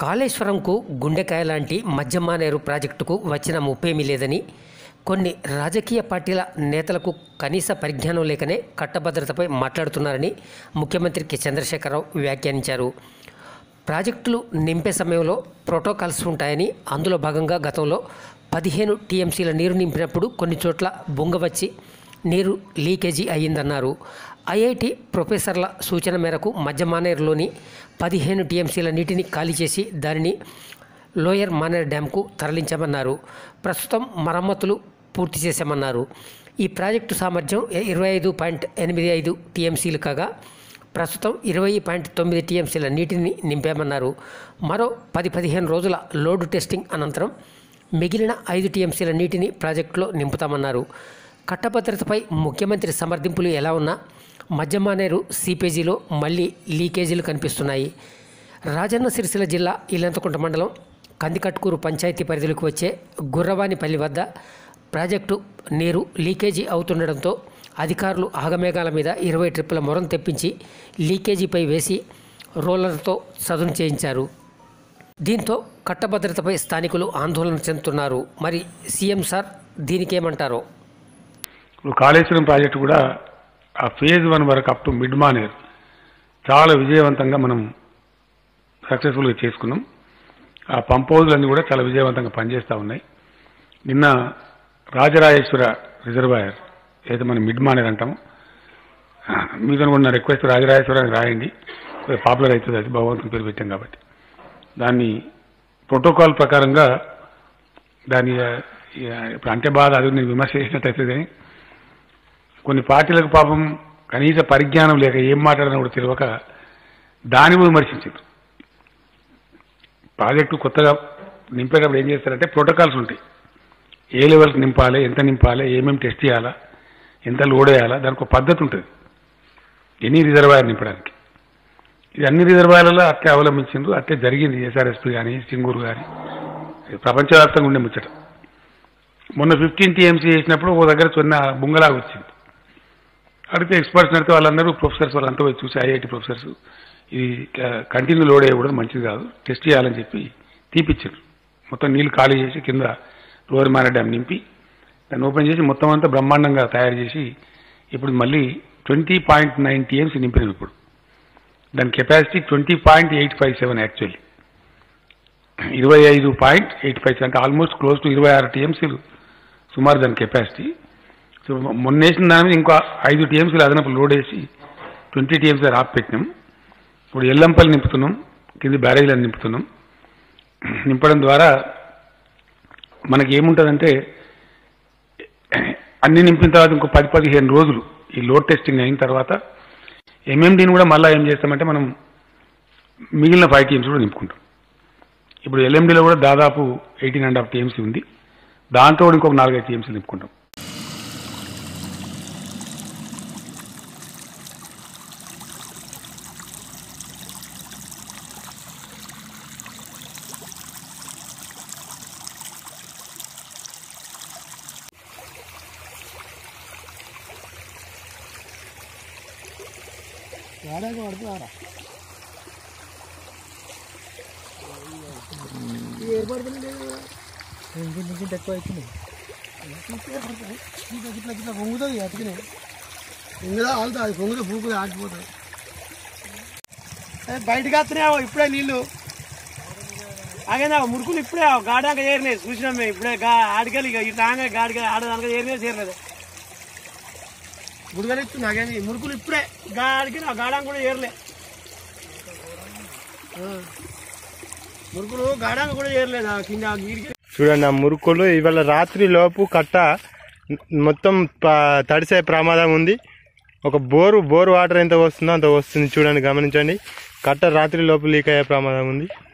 కాళేశ్వరంకు గుండెకాయ లాంటి మధ్యమానేరు ప్రాజెక్టుకు వచ్చిన ముప్పేమీ లేదని కొన్ని రాజకీయ పార్టీల నేతలకు కనీస పరిజ్ఞానం లేకనే కట్టభద్రతపై మాట్లాడుతున్నారని ముఖ్యమంత్రి కె చంద్రశేఖరరావు వ్యాఖ్యానించారు ప్రాజెక్టులు నింపే సమయంలో ప్రోటోకాల్స్ ఉంటాయని అందులో భాగంగా గతంలో పదిహేను టీఎంసీల నీరు నింపినప్పుడు కొన్ని చోట్ల బొంగ వచ్చి నీరు లీకేజీ అయ్యిందన్నారు ఐఐటి ప్రొఫెసర్ల సూచన మేరకు మధ్య మానేరులోని పదిహేను టీఎంసీల నీటిని ఖాళీ చేసి దానిని లోయర్ మానేర్ డ్యాంకు తరలించామన్నారు ప్రస్తుతం మరమ్మతులు పూర్తి చేశామన్నారు ఈ ప్రాజెక్టు సామర్థ్యం ఇరవై ఐదు పాయింట్ ఎనిమిది ఐదు టీఎంసీలు కాగా ప్రస్తుతం ఇరవై పాయింట్ తొమ్మిది టీఎంసీల నీటిని నింపామన్నారు మరో పది పదిహేను రోజుల లోడ్ టెస్టింగ్ అనంతరం మిగిలిన ఐదు టీఎంసీల నీటిని ప్రాజెక్టులో నింపుతామన్నారు కట్టభద్రతపై ముఖ్యమంత్రి సమర్థింపులు ఎలా ఉన్నా మధ్యమానేరు సీపేజీలో మళ్లీ లీకేజీలు కనిపిస్తున్నాయి రాజన్న సిరిసిల్ల జిల్లా ఇల్లంతకుంట మండలం కందికట్కూరు పంచాయతీ పరిధిలోకి వచ్చే గుర్రవానిపల్లి వద్ద ప్రాజెక్టు నీరు లీకేజీ అవుతుండడంతో అధికారులు ఆగమేఘాల మీద ఇరవై ట్రిప్పుల మొరం తెప్పించి లీకేజీపై వేసి రోలర్తో సదును చేయించారు దీంతో కట్టభద్రతపై స్థానికులు ఆందోళన చెందుతున్నారు మరి సీఎం సార్ దీనికేమంటారో ఇప్పుడు కాళేశ్వరం ప్రాజెక్టు కూడా ఆ ఫేజ్ వన్ వరకు అప్ టు మిడ్ మానేర్ చాలా విజయవంతంగా మనం సక్సెస్ఫుల్గా చేసుకున్నాం ఆ పంప్ హౌజులన్నీ కూడా చాలా విజయవంతంగా పనిచేస్తూ ఉన్నాయి నిన్న రాజరాజేశ్వర రిజర్వాయర్ ఏదైతే మనం మిడ్ మానేర్ అంటామో మీద ఉన్న రిక్వెస్ట్ రాజరాజేశ్వరానికి రాయండి కొద్దిగా పాపులర్ అవుతుంది అది భగవంతుని పేరు పెట్టాం కాబట్టి దాన్ని ప్రోటోకాల్ ప్రకారంగా దాని ఆ, ఆ, ఇప్పుడు అంటే బాధ అది నేను విమర్శ చేసినట్టు అవుతుంది కానీ కొన్ని పార్టీలకు పాపం కనీస పరిజ్ఞానం లేక ఏం మాట్లాడని కూడా తెలియక దాని కూడా విమర్శించారు ప్రాజెక్టు కొత్తగా నింపేటప్పుడు ఏం చేస్తారంటే ప్రోటోకాల్స్ ఉంటాయి ఏ లెవెల్కి నింపాలి ఎంత నింపాలి ఏమేమి టెస్ట్ చేయాలా ఎంత లోడ్ వేయాలా దానికి ఒక పద్ధతి ఉంటుంది ఎనీ రిజర్వాయర్ నింపడానికి ఇది అన్ని రిజర్వాయర్లలో అట్లే అవలంబించిండ్రు అట్లే జరిగింది ఎస్ఆర్ఎస్పీ కానీ సింగూరు కానీ ప్రపంచవ్యాప్తంగా ఉండే ముచ్చట మొన్న ఫిఫ్టీన్ టీఎంసీ చేసినప్పుడు ఒక దగ్గర చిన్న బుంగలాగా వచ్చింది అడిగితే ఎక్స్పర్ట్స్ నడితే వాళ్ళందరూ ప్రొఫెసర్స్ వాళ్ళంతా పోయి చూసి ఐఐటి ప్రొఫెసర్స్ ఇది కంటిన్యూ లోడ్ అయ్యకూడదు మంచిది కాదు టెస్ట్ చేయాలని చెప్పి తీపిచ్చారు మొత్తం నీళ్లు ఖాళీ చేసి కింద లోవర్ మార డ్యామ్ నింపి దాన్ని ఓపెన్ చేసి మొత్తం అంతా బ్రహ్మాండంగా తయారు చేసి ఇప్పుడు మళ్ళీ ట్వంటీ పాయింట్ నైన్ టీఎంసీ నింపినాం ఇప్పుడు దాని capacity twenty point eight five seven actually ఇరవై ఐదు పాయింట్ ఎయిట్ ఫైవ్ అంటే ఆల్మోస్ట్ క్లోజ్ టు ఇరవై ఆరు టీఎంసీలు సుమారు దాని కెపాసిటీ సో మొన్న వేసిన దాని మీద ఇంకో ఐదు టీఎంసీలు అదనపు లోడ్ వేసి ట్వంటీ టీఎంసీ ఆప్ పెట్టినాం ఇప్పుడు ఎల్లంపల్లి నింపుతున్నాం కింది బ్యారేజీలను నింపుతున్నాం నింపడం ద్వారా మనకి ఏముంటుందంటే అన్ని నింపిన తర్వాత ఇంకో పది పదిహేను రోజులు ఈ లోడ్ టెస్టింగ్ అయిన తర్వాత ఎంఎండీని కూడా మళ్ళీ ఏం చేస్తామంటే మనం మిగిలిన ఫైవ్ టీమ్స్ కూడా నింపుకుంటాం ఇప్పుడు ఎల్ఎండీలో కూడా దాదాపు ఎయిటీన్ అండ్ హాఫ్ టీఎంసీ ఉంది దాంతో కూడా ఇంకొక నాలుగైదు టీఎంసీ నింపుకుంటాం వాడాక పడుతున్నారా ఏర్పడుతుంది ఇంకొంచెం ఇంకొంచెం ఎక్కువ అవుతుంది ఇట్లా ఇట్లా పొంగుతుంది అతికినే పొంగుదా ఆలుతుంది అది పొంగుతే పూకుది ఆగిపోతుంది బయటకు వస్తున్నాయో ఇప్పుడే నీళ్ళు ఆగేనా మురుకులు ఇప్పుడే గాడాక ఏరినాయి చూసినాం మేము ఇప్పుడే గా ఆడికెళ్ళి ఇక ఇటు రాగా గాడికి ఆడదానిక ఏరినాయి చేరలేదు బుడగలు ఇస్తుంది నాకేంది మురుకులు ఇప్పుడే గాడికి నా గాడానికి కూడా ఏరలే ఆ. మురుకులు గాడానికి కూడా ఏరలేదు ఆ కింద ఆ గీడికి చూడండి ఆ మురుకులు ఇవాళ రాత్రి లోపు కట్ట మొత్తం ప- తడిసే ప్రమాదం ఉంది ఒక బోరు బోరు వాటర్ ఎంత వస్తుందో అంత వస్తుంది చూడండి గమనించండి కట్ట రాత్రి లోపు లీక్ అయ్యే ప్రమాదం ఉంది